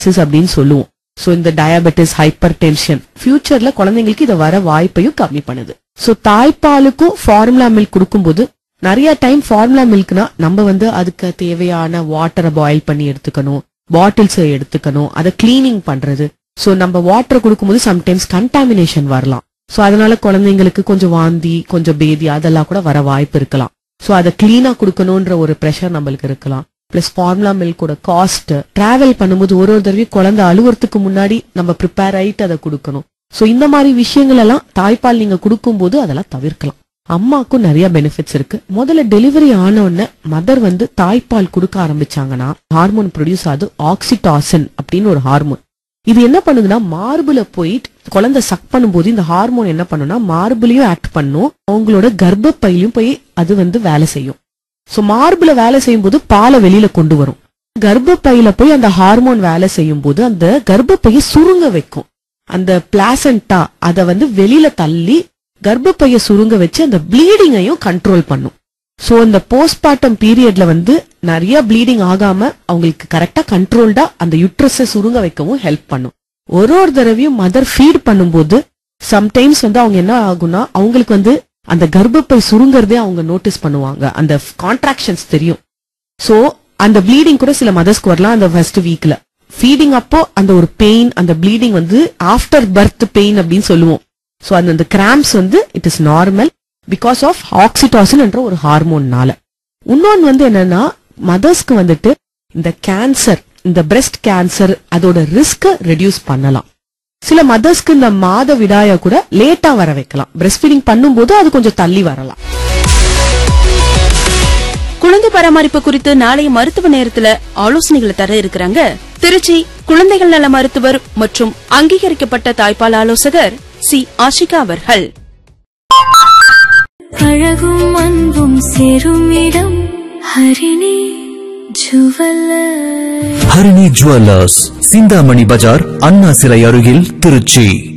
அப்படின்னு சொல்லுவோம் சோ இந்த டயபெட்டிஸ் ஹைப்பர் டென்ஷன் ஃபியூச்சர்ல குழந்தைங்களுக்கு இதை வர வாய்ப்பையும் கம்மி பண்ணுது சோ தாய்ப்பாலுக்கும் ஃபார்முலா மில்க் கொடுக்கும்போது நிறைய டைம் ஃபார்முலா மில்க்னா நம்ம வந்து அதுக்கு தேவையான வாட்டரை பாயில் பண்ணி எடுத்துக்கணும் பாட்டில்ஸ் எடுத்துக்கணும் அதை கிளீனிங் பண்றது சோ நம்ம வாட்டர் கொடுக்கும்போது சம்டைம்ஸ் கண்டாமினேஷன் வரலாம் சோ அதனால குழந்தைங்களுக்கு கொஞ்சம் வாந்தி கொஞ்சம் பேதி அதெல்லாம் கூட வர வாய்ப்பு இருக்கலாம் சோ அதை கிளீனா கொடுக்கணும்ன்ற ஒரு ப்ரெஷர் நம்மளுக்கு இருக்கலாம் பிளஸ் ஃபார்முலா மில்கோட காஸ்ட் டிராவல் பண்ணும்போது ஒரு ஒரு தடவையும் குழந்தை அழுவுறதுக்கு முன்னாடி நம்ம ப்ரிப்பேர் ஆயிட்டு அதை கொடுக்கணும் சோ இந்த மாதிரி விஷயங்கள் எல்லாம் தாய்ப்பால் நீங்க கொடுக்கும்போது அதெல்லாம் தவிர்க்கலாம் அம்மாக்கும் நிறைய பெனிஃபிட்ஸ் இருக்கு முதல்ல டெலிவரி ஆன உடனே மதர் வந்து தாய்ப்பால் கொடுக்க ஆரம்பிச்சாங்கன்னா ஹார்மோன் ப்ரொடியூஸ் ஆகுது ஆக்சிடாசின் அப்படின்னு ஒரு ஹார்மோன் இது என்ன பண்ணுதுன்னா மார்புல போயிட்டு குழந்தை சக் பண்ணும்போது இந்த ஹார்மோன் என்ன பண்ணும்னா மார்புலயும் ஆக்ட் பண்ணும் அவங்களோட கர்ப்பப்பையிலும் போய் அது வந்து வேலை செய்யும் சோ மார்புல வேலை செய்யும் போது பாலை வெளியில கொண்டு வரும் கர்ப்பப்பையில போய் அந்த ஹார்மோன் வேலை செய்யும் போது அந்த கர்ப்பப்பையை சுருங்க வைக்கும் அந்த பிளாசண்டா அத வந்து வெளியில தள்ளி கர்ப்பப்பைய சுருங்க வச்சு அந்த ப்ளீடிங்கையும் கண்ட்ரோல் பண்ணும் சோ இந்த போஸ்ட்மார்ட்டம் பீரியட்ல வந்து நிறைய ப்ளீடிங் ஆகாம அவங்களுக்கு கரெக்டா கண்ட்ரோல்டா அந்த யுட்ரஸ சுருங்க வைக்கவும் ஹெல்ப் பண்ணும் ஒரு ஒரு தடவையும் மதர் ஃபீட் பண்ணும்போது சம்டைம்ஸ் வந்து அவங்க என்ன ஆகும்னா அவங்களுக்கு வந்து அந்த கர்ப்பப்பை சுருங்கறதே அவங்க நோட்டீஸ் பண்ணுவாங்க அந்த கான்ட்ராக்ஷன்ஸ் தெரியும் சோ அந்த ப்ளீடிங் கூட சில மதர்ஸ்க்கு வரலாம் அந்த ஃபர்ஸ்ட் வீக்ல ஃபீடிங் அப்போ அந்த ஒரு பெயின் அந்த ப்ளீடிங் வந்து ஆஃப்டர் பர்த் பெயின் அப்படின்னு சொல்லுவோம் சோ அந்த அந்த கிராம்ஸ் வந்து it is normal because of oxytocin என்ற ஒரு ஹார்மோன்னால இன்னொன்னு வந்து என்னன்னா மதர்ஸ்க்கு வந்துட்டு இந்த கேன்சர் இந்த பிரஸ்ட் கேன்சர் அதோட ரிஸ்க ரெடியூஸ் பண்ணலாம் சில மதர்ஸ்க்கு இந்த மாத விடாய கூட லேட்டா வர வைக்கலாம் பிரஸ்ட் ஃபீடிங் பண்ணும்போது அது கொஞ்சம் தள்ளி வரலாம் குழந்தை பராமரிப்பு குறித்து நாளைய மருத்துவ நேரத்துல ஆலோசனைகளை தர இருக்கிறாங்க திருச்சி குழந்தைகள் நல மருத்துவர் மற்றும் அங்கீகரிக்கப்பட்ட தாய்ப்பால் ஆலோசகர் சி ஆஷிகா அவர்கள் அழகும் அன்பும் சேரும் இடம் ஹரிணி ஜுவல்லர் ஹரிணி ஜுவல்லர்ஸ் சிந்தாமணி பஜார் அண்ணா சிலை அருகில் திருச்சி